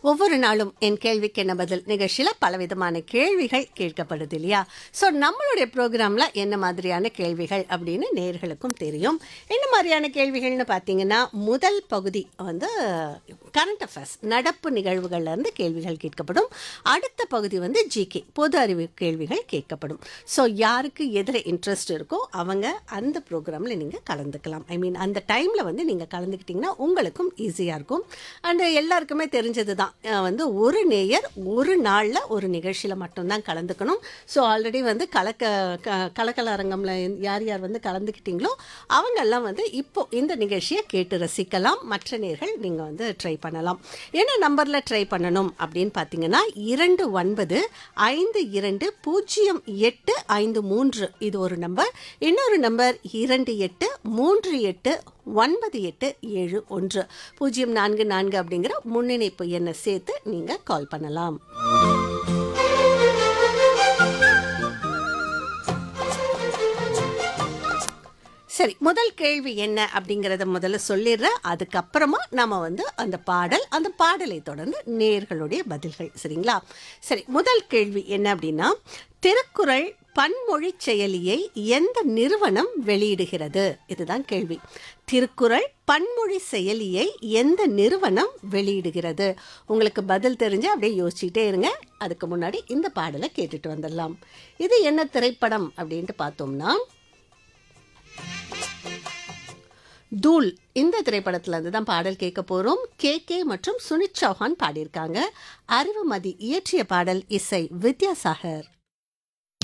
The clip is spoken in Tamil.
ஒவ்வொரு நாளும் என் கேள்விக்கு என்ன பதில் நிகழ்ச்சியில் பலவிதமான கேள்விகள் கேட்கப்படுது இல்லையா ஸோ நம்மளுடைய ப்ரோக்ராமில் என்ன மாதிரியான கேள்விகள் அப்படின்னு நேர்களுக்கும் தெரியும் என்ன மாதிரியான கேள்விகள்னு பார்த்தீங்கன்னா முதல் பகுதி வந்து கரண்ட் அஃபேர்ஸ் நடப்பு நிகழ்வுகள்ல இருந்து கேள்விகள் கேட்கப்படும் அடுத்த பகுதி வந்து ஜிகே பொது அறிவு கேள்விகள் கேட்கப்படும் ஸோ யாருக்கு எதில் இன்ட்ரெஸ்ட் இருக்கோ அவங்க அந்த ப்ரோக்ராமில் நீங்கள் கலந்துக்கலாம் ஐ மீன் அந்த டைமில் வந்து நீங்கள் கலந்துக்கிட்டிங்கன்னா உங்களுக்கும் ஈஸியாக இருக்கும் அண்ட் எல்லாருக்குமே தெரிஞ்சது தான் அஹ் வந்து ஒரு நேயர் ஒரு நாளில் ஒரு நிகழ்ச்சியில் மட்டும்தான் கலந்துக்கணும் ஸோ ஆல்ரெடி வந்து கலக்க க கலக்கல அரங்கம்ல யார் யார் வந்து கலந்துக்கிட்டீங்களோ அவங்கெல்லாம் வந்து இப்போ இந்த நிகழ்ச்சியை கேட்டு ரசிக்கலாம் மற்ற நேர்கள் நீங்கள் வந்து ட்ரை பண்ணலாம் என்ன நம்பரில் ட்ரை பண்ணணும் அப்படின்னு பார்த்தீங்கன்னா இரண்டு ஒன்பது ஐந்து இரண்டு பூஜ்ஜியம் எட்டு ஐந்து மூன்று இது ஒரு நம்பர் இன்னொரு நம்பர் இரண்டு எட்டு மூன்று எட்டு ஒன்பது எட்டு ஏழு ஒன்று பூஜ்ஜியம் நான்கு நான்கு அப்படிங்கிற முன்னிணைப்பு எண்ணை சேர்த்து நீங்கள் கால் பண்ணலாம் சரி முதல் கேள்வி என்ன அப்படிங்கிறத முதல்ல சொல்லிடுறேன் அதுக்கப்புறமா நம்ம வந்து அந்த பாடல் அந்த பாடலை தொடர்ந்து நேர்களுடைய பதில்கள் சரிங்களா சரி முதல் கேள்வி என்ன அப்படின்னா திருக்குறள் பன்மொழி செயலியை எந்த நிறுவனம் வெளியிடுகிறது இதுதான் கேள்வி திருக்குறள் பன்மொழி செயலியை எந்த நிறுவனம் வெளியிடுகிறது உங்களுக்கு பதில் தெரிஞ்சு அப்படியே யோசிச்சுட்டே இருங்க அதுக்கு முன்னாடி இந்த பாடலை கேட்டுட்டு வந்துடலாம் இது என்ன திரைப்படம் அப்படின்ட்டு பார்த்தோம்னா தூள் இந்த திரைப்படத்துல இருந்து தான் பாடல் கேட்க போறோம் கே கே மற்றும் சுனித் சௌஹான் பாடியிருக்காங்க அறிவுமதி இயற்றிய பாடல் இசை வித்யாசாகர்